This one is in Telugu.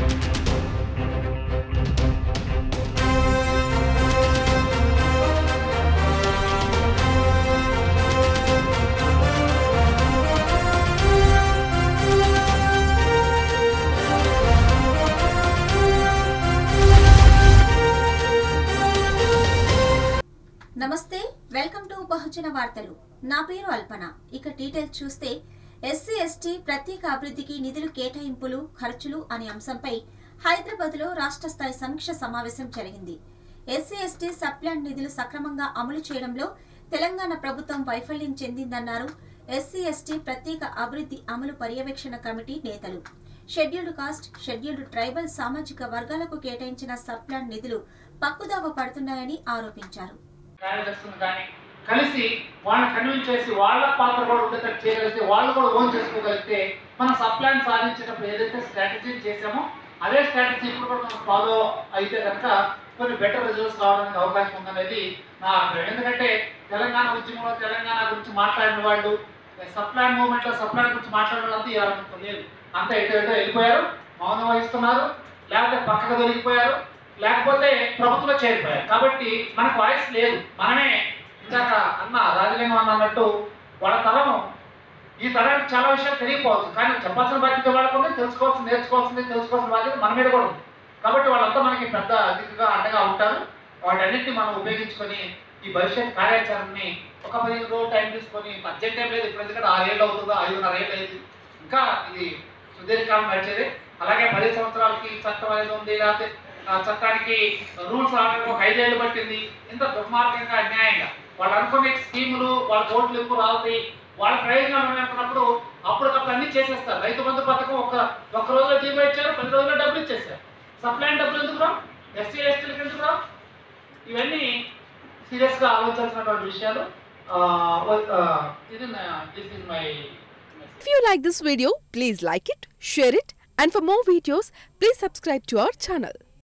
నమస్తే వెల్కమ్ టు బహుజన వార్తలు నా పేరు అల్పన ఇక డీటెయిల్స్ చూస్తే ఎస్సీ ఎస్టీ ప్రత్యేక అభివృద్ధికి నిధులు కేటాయింపులు ఖర్చులు అనే అంశంపై హైదరాబాద్ లో రాష్ట్ర స్థాయి సమీక్ష సమావేశం జరిగింది ఎస్సీ ఎస్టీ సప్లాన్ నిధులు సక్రమంగా అమలు చేయడంలో తెలంగాణ ప్రభుత్వం వైఫల్యం చెందిందన్నారు ఎస్సీ ఎస్టీ ప్రత్యేక అభివృద్ధి అమలు పర్యవేక్షణ కమిటీ నేతలు షెడ్యూల్డ్ కాస్ట్ షెడ్యూల్డ్ ట్రైబల్ సామాజిక వర్గాలకు కేటాయించిన సప్లాన్ నిధులు పక్కుదావ పడుతున్నాయని ఆరోపించారు కార్యదర్శులు కానీ కలిసి వాళ్ళని కన్విన్స్ చేసి వాళ్ళ పాత్ర కూడా ఉండేటట్టు చేయగలిగితే వాళ్ళు కూడా ఓన్ చేసుకోగలిగితే మనం సప్లాన్ సాధించినప్పుడు ఏదైతే స్ట్రాటజీ చేసామో అదే స్ట్రాటజీ ఇప్పుడు కూడా మనం ఫాలో అయితే కనుక కొన్ని బెటర్ రిజల్ట్స్ రావడానికి అవకాశం ఉందనేది నా అభిప్రాయం ఎందుకంటే తెలంగాణ ఉద్యమంలో తెలంగాణ గురించి మాట్లాడిన వాళ్ళు సప్లాన్ మూమెంట్లో సప్లాన్ గురించి మాట్లాడిన వాళ్ళంతా ఇవ్వాలంత లేదు అంతా ఎటో ఎటో వెళ్ళిపోయారు మౌనం వహిస్తున్నారు లేకపోతే పక్కకు దొరికిపోయారు లేకపోతే ప్రభుత్వంలో చేరిపోయారు కాబట్టి మనకు వాయిస్ లేదు మనమే ఇందాక అన్న రాజలింగం అన్న అన్నట్టు వాళ్ళ తరం ఈ తరానికి చాలా విషయాలు తెలియకపోవచ్చు కానీ చెప్పాల్సిన బాధ్యత వాళ్ళకు ఉంది తెలుసుకోవాల్సింది నేర్చుకోవాల్సింది తెలుసుకోవాల్సిన బాధ్యత మన మీద కూడా ఉంది కాబట్టి వాళ్ళంతా మనకి పెద్ద దిక్కుగా అండగా ఉంటారు వాటన్నిటిని మనం ఉపయోగించుకొని ఈ భవిష్యత్ కార్యాచరణని ఒక పదిహేను రోజులు టైం తీసుకొని అర్జెంట్ టైం లేదు ఇప్పుడు ఎందుకంటే ఆరేళ్ళు అవుతుందో ఐదున్నర ఏళ్ళు అయింది ఇంకా ఇది సుదీర్ఘకాలం నడిచేది అలాగే పది సంవత్సరాలకి చట్టం అనేది ఉంది లేకపోతే ఆ చట్టానికి రూల్స్ రావడానికి ఒక ఐదేళ్ళు పట్టింది ఇంత దుర్మార్గంగా అన్యాయంగా వాళ్ళు అనుకునే స్కీములు వాళ్ళ ఓట్లు ఎక్కువ రావుతాయి వాళ్ళ ప్రయోజనాలు ఉన్నాయనుకున్నప్పుడు అప్పటికప్పుడు అన్ని చేసేస్తారు రైతు బంధు పథకం ఒక ఒక్క రోజులో జీవో ఇచ్చారు పది రోజుల్లో డబ్బులు ఇచ్చేస్తారు సప్లైన్ డబ్బులు ఎందుకు రావు ఎస్సీ ఎస్టీలకు ఎందుకు రావు ఇవన్నీ సీరియస్గా ఆలోచించాల్సినటువంటి విషయాలు ఆ, వ- ఆ, ఇది this is my If you like this video, please like it, share it, and for more videos, please subscribe to our channel.